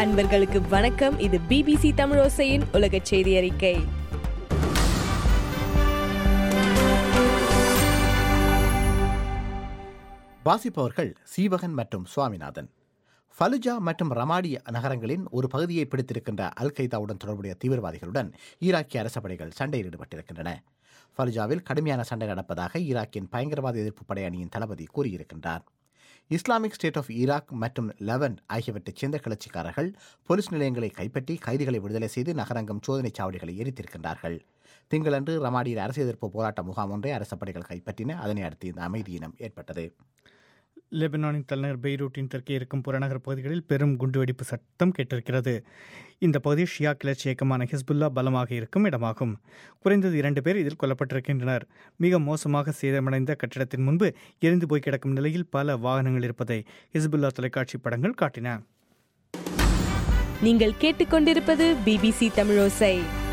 அன்பர்களுக்கு வணக்கம் இது பிபிசி தமிழோசையின் உலக செய்தி அறிக்கை வாசிப்பவர்கள் சீவகன் மற்றும் சுவாமிநாதன் ஃபலுஜா மற்றும் ரமாடி நகரங்களின் ஒரு பகுதியை பிடித்திருக்கின்ற அல் கைதாவுடன் தொடர்புடைய தீவிரவாதிகளுடன் ஈராக்கிய அரச படைகள் சண்டையில் ஈடுபட்டிருக்கின்றன ஃபலுஜாவில் கடுமையான சண்டை நடப்பதாக ஈராக்கின் பயங்கரவாத எதிர்ப்பு படை அணியின் தளபதி கூறியிருக்கின்றார் இஸ்லாமிக் ஸ்டேட் ஆஃப் ஈராக் மற்றும் லெவன் ஆகியவற்றைச் சேர்ந்த கிளர்ச்சிக்காரர்கள் போலீஸ் நிலையங்களை கைப்பற்றி கைதிகளை விடுதலை செய்து நகரங்கம் சோதனைச் சாவடிகளை எரித்திருக்கின்றார்கள் திங்களன்று ரமாடியில் அரசு எதிர்ப்பு போராட்ட முகாம் ஒன்றை அரச படைகள் கைப்பற்றின அதனை அடுத்து இந்த அமைதியினம் ஏற்பட்டது லெபனானின் தலைநகர் பெய்ரூட்டின் தெற்கே இருக்கும் புறநகர் பகுதிகளில் பெரும் குண்டுவெடிப்பு சத்தம் கேட்டிருக்கிறது இந்த பகுதி ஷியா கிளர்ச்சி இயக்கமான ஹிஸ்புல்லா பலமாக இருக்கும் இடமாகும் குறைந்தது இரண்டு பேர் இதில் கொல்லப்பட்டிருக்கின்றனர் மிக மோசமாக சேதமடைந்த கட்டிடத்தின் முன்பு எரிந்து போய் கிடக்கும் நிலையில் பல வாகனங்கள் இருப்பதை ஹிஸ்புல்லா தொலைக்காட்சி படங்கள் காட்டின நீங்கள் கேட்டுக்கொண்டிருப்பது பிபிசி தமிழோசை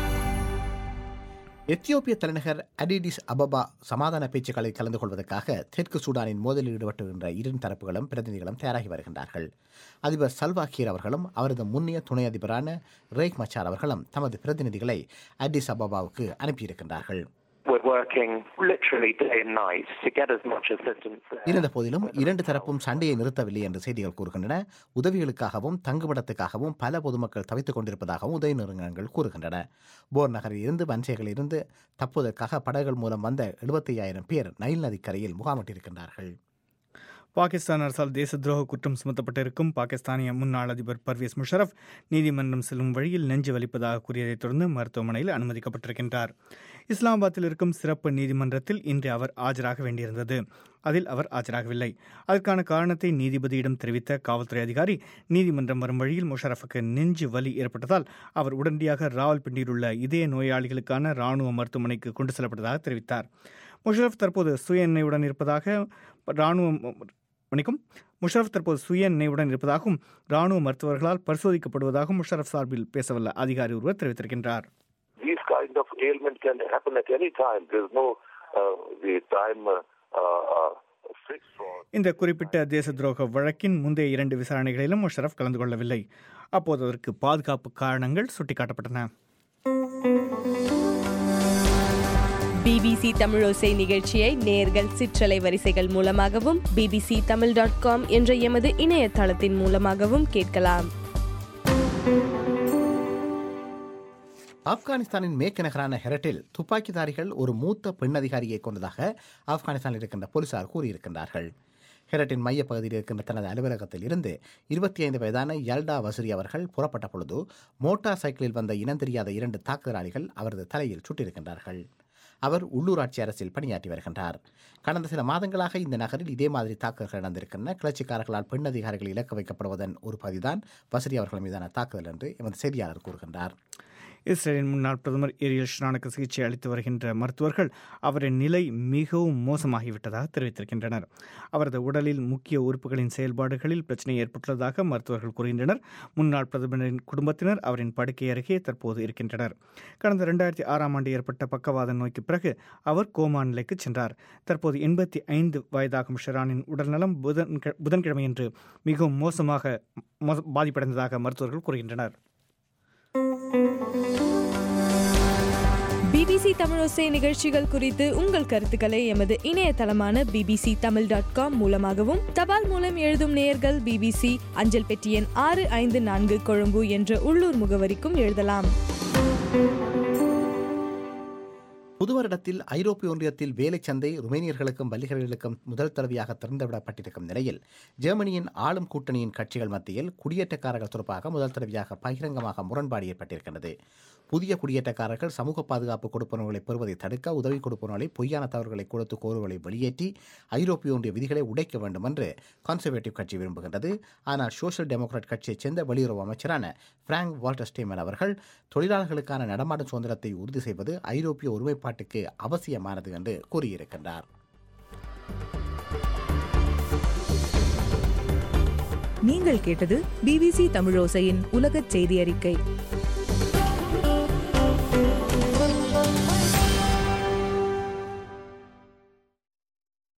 எத்தியோப்பிய தலைநகர் அடிடிஸ் அபபா சமாதான பேச்சுக்களில் கலந்து கொள்வதற்காக தெற்கு சூடானின் மோதலில் ஈடுபட்டுகின்ற இரு தரப்புகளும் பிரதிநிதிகளும் தயாராகி வருகின்றார்கள் அதிபர் சல்வா கீர் அவர்களும் அவரது முன்னைய துணை அதிபரான ரேக் மச்சார் அவர்களும் தமது பிரதிநிதிகளை அடிஸ் அபபாவுக்கு அனுப்பியிருக்கின்றார்கள் We're working literally day and night to get as much assistance there. இருந்த போதிலும் இரண்டு தரப்பும் சண்டையை நிறுத்தவில்லை என்று செய்திகள் கூறுகின்றன உதவிகளுக்காகவும் தங்குமிடத்துக்காகவும் பல பொதுமக்கள் தவித்துக் கொண்டிருப்பதாகவும் உதவி நிறுவனங்கள் கூறுகின்றன போர் நகரில் இருந்து வன்சைகளில் இருந்து தப்புவதற்காக படகுகள் மூலம் வந்த எழுபத்தி ஐயாயிரம் பேர் நைல் நதிக்கரையில் முகாமிட்டிருக்கின்றார்கள் பாகிஸ்தான் அரசால் தேச துரோக குற்றம் சுமத்தப்பட்டிருக்கும் பாகிஸ்தானிய முன்னாள் அதிபர் பர்வேஸ் முஷரப் நீதிமன்றம் செல்லும் வழியில் நெஞ்சு வலிப்பதாக கூறியதைத் தொடர்ந்து மருத்துவமனையில் அனுமதிக்கப்பட்டிருக்கின்றார் இஸ்லாமாபாத்தில் இருக்கும் சிறப்பு நீதிமன்றத்தில் இன்று அவர் ஆஜராக வேண்டியிருந்தது அதில் அவர் ஆஜராகவில்லை அதற்கான காரணத்தை நீதிபதியிடம் தெரிவித்த காவல்துறை அதிகாரி நீதிமன்றம் வரும் வழியில் முஷரஃபுக்கு நெஞ்சு வலி ஏற்பட்டதால் அவர் உடனடியாக ராவல்பிண்டியில் உள்ள இதய நோயாளிகளுக்கான ராணுவ மருத்துவமனைக்கு கொண்டு செல்லப்பட்டதாக தெரிவித்தார் முஷரஃப் தற்போது சுய எண்ணெயுடன் இருப்பதாக ராணுவ மன்னிக்கும் முஷரஃப் தற்போது சுய நினைவுடன் இருப்பதாகவும் ராணுவ மருத்துவர்களால் பரிசோதிக்கப்படுவதாகவும் முஷரஃப் சார்பில் பேசவல்ல அதிகாரி ஒருவர் தெரிவித்திருக்கின்றார் these kind of ailment can happen at any time. There's no uh, the time uh, uh, fixed for. இந்த குறிப்பிட்ட தேச துரோக வழக்கின் முந்தைய இரண்டு விசாரணைகளிலும் முஷரஃப் கலந்து கொள்ளவில்லை அப்போது அதற்கு பாதுகாப்பு காரணங்கள் சுட்டிக்காட்டப்பட்டன பிபிசி தமிழோசை நிகழ்ச்சியை நேர்கள் சிற்றலை வரிசைகள் மூலமாகவும் பிபிசி தமிழ் டாட் காம் என்ற எமது இணையதளத்தின் மூலமாகவும் கேட்கலாம் ஆப்கானிஸ்தானின் மேற்கு நகரான ஹெரட்டில் துப்பாக்கிதாரிகள் ஒரு மூத்த பெண் அதிகாரியை கொண்டதாக ஆப்கானிஸ்தானில் இருக்கின்ற போலீசார் கூறியிருக்கின்றார்கள் ஹெரட்டின் மையப்பகுதியில் இருக்கின்ற தனது அலுவலகத்தில் இருந்து இருபத்தி ஐந்து வயதான யல்டா வசூரி அவர்கள் புறப்பட்ட பொழுது மோட்டார் சைக்கிளில் வந்த இனம் தெரியாத இரண்டு தாக்குதலாளிகள் அவரது தலையில் சுட்டிருக்கின்றார்கள் அவர் உள்ளூராட்சி அரசில் பணியாற்றி வருகின்றார் கடந்த சில மாதங்களாக இந்த நகரில் இதே மாதிரி தாக்குதல்கள் நடந்திருக்கின்றன கிளர்ச்சிக்காரர்களால் பெண் அதிகாரிகள் இலக்கு வைக்கப்படுவதன் ஒரு பகுதிதான் வசதி அவர்கள் மீதான தாக்குதல் என்று எமது செய்தியாளர் கூறுகின்றார் இஸ்ரேலின் முன்னாள் பிரதமர் ஏரியல் ஷ்ரானுக்கு சிகிச்சை அளித்து வருகின்ற மருத்துவர்கள் அவரின் நிலை மிகவும் மோசமாகிவிட்டதாக தெரிவித்திருக்கின்றனர் அவரது உடலில் முக்கிய உறுப்புகளின் செயல்பாடுகளில் பிரச்சனை ஏற்பட்டுள்ளதாக மருத்துவர்கள் கூறுகின்றனர் முன்னாள் பிரதமரின் குடும்பத்தினர் அவரின் படுக்கை அருகே தற்போது இருக்கின்றனர் கடந்த இரண்டாயிரத்தி ஆறாம் ஆண்டு ஏற்பட்ட பக்கவாத நோய்க்கு பிறகு அவர் கோமா நிலைக்கு சென்றார் தற்போது எண்பத்தி ஐந்து வயதாகும் ஷெரானின் உடல்நலம் புதன் புதன்கிழமையன்று மிகவும் மோசமாக மோச- பாதிப்படைந்ததாக மருத்துவர்கள் கூறுகின்றனர் பிபிசி தமிழோசை நிகழ்ச்சிகள் குறித்து உங்கள் கருத்துக்களை எமது இணையதளமான பிபிசி தமிழ் டாட் காம் மூலமாகவும் தபால் மூலம் எழுதும் நேயர்கள் பிபிசி அஞ்சல் பெட்டி எண் ஆறு ஐந்து நான்கு கொழும்பு என்ற உள்ளூர் முகவரிக்கும் எழுதலாம் புது வருடத்தில் ஐரோப்பிய ஒன்றியத்தில் வேலை சந்தை ருமேனியர்களுக்கும் பல்கேரியர்களுக்கும் முதல் தடவையாக திறந்துவிடப்பட்டிருக்கும் நிலையில் ஜெர்மனியின் ஆளும் கூட்டணியின் கட்சிகள் மத்தியில் குடியேற்றக்காரர்கள் தொடர்பாக முதல் தடவையாக பகிரங்கமாக முரண்பாடு ஏற்பட்டிருக்கின்றது புதிய குடியேற்றக்காரர்கள் சமூக பாதுகாப்பு கொடுப்பனர்களை பெறுவதை தடுக்க உதவி கொடுப்பனர்களை பொய்யான தவறுகளை கொடுத்து கோருவதை வெளியேற்றி ஐரோப்பிய ஒன்றிய விதிகளை உடைக்க வேண்டும் என்று கன்சர்வேட்டிவ் கட்சி விரும்புகின்றது ஆனால் சோஷியல் டெமோக்ராட் கட்சியைச் சேர்ந்த வெளியுறவு அமைச்சரான பிராங்க் வால்டர் ஸ்டேமன் அவர்கள் தொழிலாளர்களுக்கான நடமாடும் சுதந்திரத்தை உறுதி செய்வது ஐரோப்பிய ஒருமைப்பாட்டுக்கு அவசியமானது என்று கூறியிருக்கின்றார் நீங்கள் கேட்டது பிபிசி தமிழோசையின் உலகச் செய்தி அறிக்கை